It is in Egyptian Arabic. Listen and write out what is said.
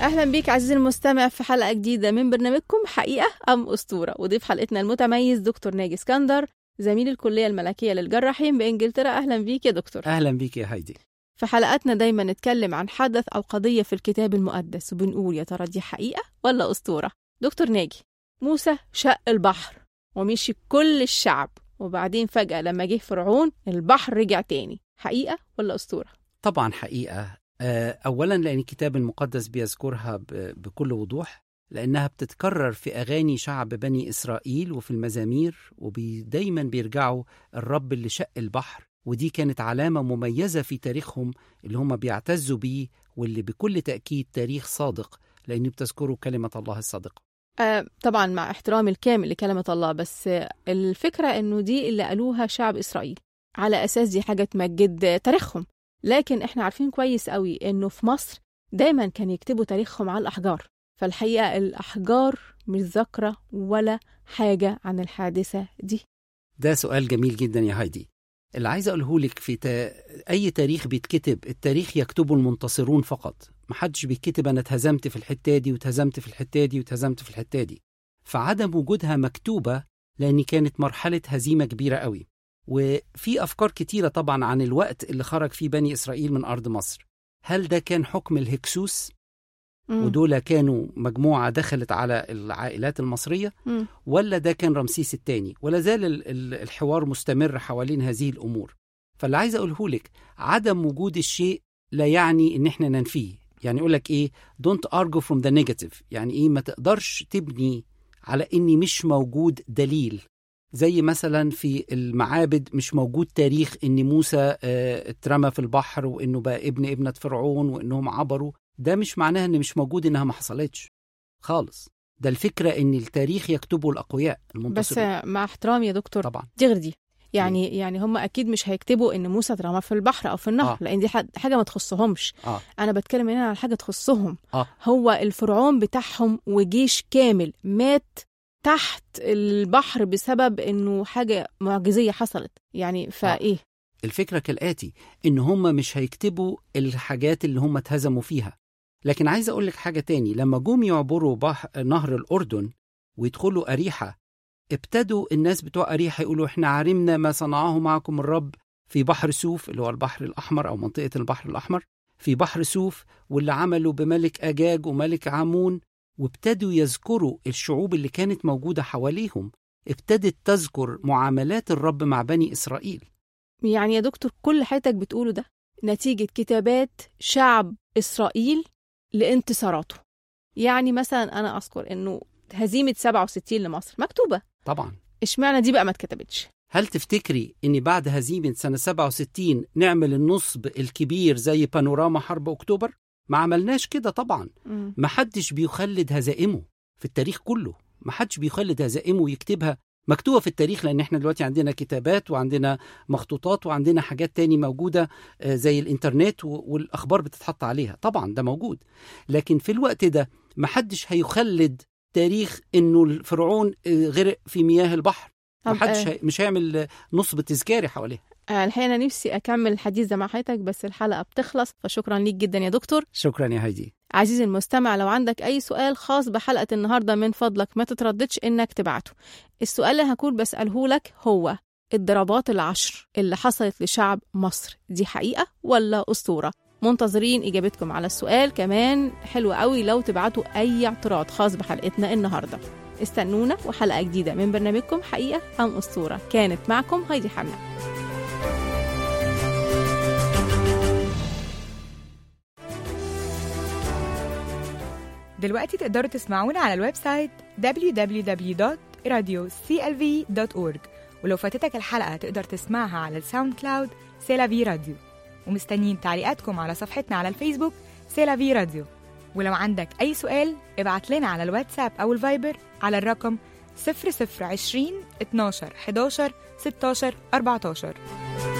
اهلا بيك عزيزي المستمع في حلقه جديده من برنامجكم حقيقه ام اسطوره وضيف حلقتنا المتميز دكتور ناجي اسكندر زميل الكليه الملكيه للجراحين بانجلترا اهلا بيك يا دكتور اهلا بيك يا هايدي في حلقاتنا دايما نتكلم عن حدث او قضيه في الكتاب المقدس وبنقول يا ترى دي حقيقه ولا اسطوره دكتور ناجي موسى شق البحر ومشي كل الشعب وبعدين فجاه لما جه فرعون البحر رجع تاني حقيقه ولا اسطوره طبعا حقيقه آه، اولا لان الكتاب المقدس بيذكرها ب- بكل وضوح لانها بتتكرر في اغاني شعب بني اسرائيل وفي المزامير ودايما بيرجعوا الرب اللي شق البحر ودي كانت علامه مميزه في تاريخهم اللي هم بيعتزوا بيه واللي بكل تاكيد تاريخ صادق لان بتذكروا كلمه الله الصادقه آه طبعا مع احترامي الكامل لكلمة الله بس آه، الفكرة انه دي اللي قالوها شعب اسرائيل على اساس دي حاجة تمجد تاريخهم لكن احنا عارفين كويس قوي انه في مصر دايما كان يكتبوا تاريخهم على الاحجار فالحقيقة الاحجار مش ذاكرة ولا حاجة عن الحادثة دي ده سؤال جميل جدا يا هايدي اللي عايز اقوله لك في تا... اي تاريخ بيتكتب التاريخ يكتبه المنتصرون فقط محدش بيتكتب انا اتهزمت في الحته دي واتهزمت في الحته دي واتهزمت في الحته دي فعدم وجودها مكتوبه لان كانت مرحله هزيمه كبيره قوي وفي افكار كتيره طبعا عن الوقت اللي خرج فيه بني اسرائيل من ارض مصر هل ده كان حكم الهكسوس مم. ودول كانوا مجموعه دخلت على العائلات المصريه مم. ولا ده كان رمسيس الثاني ولا زال ال- ال- الحوار مستمر حوالين هذه الامور فاللي عايز اقوله لك عدم وجود الشيء لا يعني ان احنا ننفيه يعني يقول لك ايه don't argue from the negative يعني ايه ما تقدرش تبني على اني مش موجود دليل زي مثلا في المعابد مش موجود تاريخ ان موسى آه، اترمى في البحر وانه بقى ابن ابنة فرعون وانهم عبروا ده مش معناها ان مش موجود انها ما حصلتش خالص ده الفكرة ان التاريخ يكتبه الاقوياء بس المنتصرون آه، مع احترامي يا دكتور طبعا دي غير دي يعني يعني هم اكيد مش هيكتبوا ان موسى اترمى في البحر او في النهر آه. لان دي حد- حاجه ما تخصهمش اه انا بتكلم هنا على حاجه تخصهم اه هو الفرعون بتاعهم وجيش كامل مات تحت البحر بسبب انه حاجه معجزيه حصلت يعني فايه الفكرة كالآتي إن هم مش هيكتبوا الحاجات اللي هم اتهزموا فيها لكن عايز أقول لك حاجة تاني لما جم يعبروا بح... نهر الأردن ويدخلوا أريحة ابتدوا الناس بتوع أريحة يقولوا إحنا عرمنا ما صنعه معكم الرب في بحر سوف اللي هو البحر الأحمر أو منطقة البحر الأحمر في بحر سوف واللي عملوا بملك أجاج وملك عامون وابتدوا يذكروا الشعوب اللي كانت موجودة حواليهم ابتدت تذكر معاملات الرب مع بني إسرائيل يعني يا دكتور كل حياتك بتقوله ده نتيجه كتابات شعب اسرائيل لانتصاراته يعني مثلا انا اذكر انه هزيمه 67 لمصر مكتوبه طبعا اشمعنى دي بقى ما اتكتبتش هل تفتكري ان بعد هزيمة سنة 67 نعمل النصب الكبير زي بانوراما حرب اكتوبر؟ ما عملناش كده طبعا مم. محدش بيخلد هزائمه في التاريخ كله محدش بيخلد هزائمه ويكتبها مكتوبة في التاريخ لأن احنا دلوقتي عندنا كتابات وعندنا مخطوطات وعندنا حاجات تاني موجودة آه، زي الإنترنت و- والأخبار بتتحط عليها طبعا ده موجود لكن في الوقت ده محدش هيخلد تاريخ إنه الفرعون آه، غرق في مياه البحر طب، محدش آه، هي... مش هيعمل آه، نصب تذكاري حواليها آه، الحقيقه انا نفسي اكمل الحديث ده مع حضرتك بس الحلقه بتخلص فشكرا ليك جدا يا دكتور شكرا يا هايدي عزيزي المستمع لو عندك أي سؤال خاص بحلقة النهاردة من فضلك ما تترددش إنك تبعته السؤال اللي هكون بسأله لك هو الضربات العشر اللي حصلت لشعب مصر دي حقيقة ولا أسطورة؟ منتظرين إجابتكم على السؤال كمان حلو قوي لو تبعتوا أي اعتراض خاص بحلقتنا النهاردة استنونا وحلقة جديدة من برنامجكم حقيقة أم أسطورة كانت معكم هايدي حنا دلوقتي تقدروا تسمعونا على الويب سايت www.radioclv.org ولو فاتتك الحلقة تقدر تسمعها على الساوند كلاود سيلافي راديو ومستنيين تعليقاتكم على صفحتنا على الفيسبوك سيلافي راديو ولو عندك أي سؤال ابعت لنا على الواتساب أو الفايبر على الرقم 0020 12 11 16 14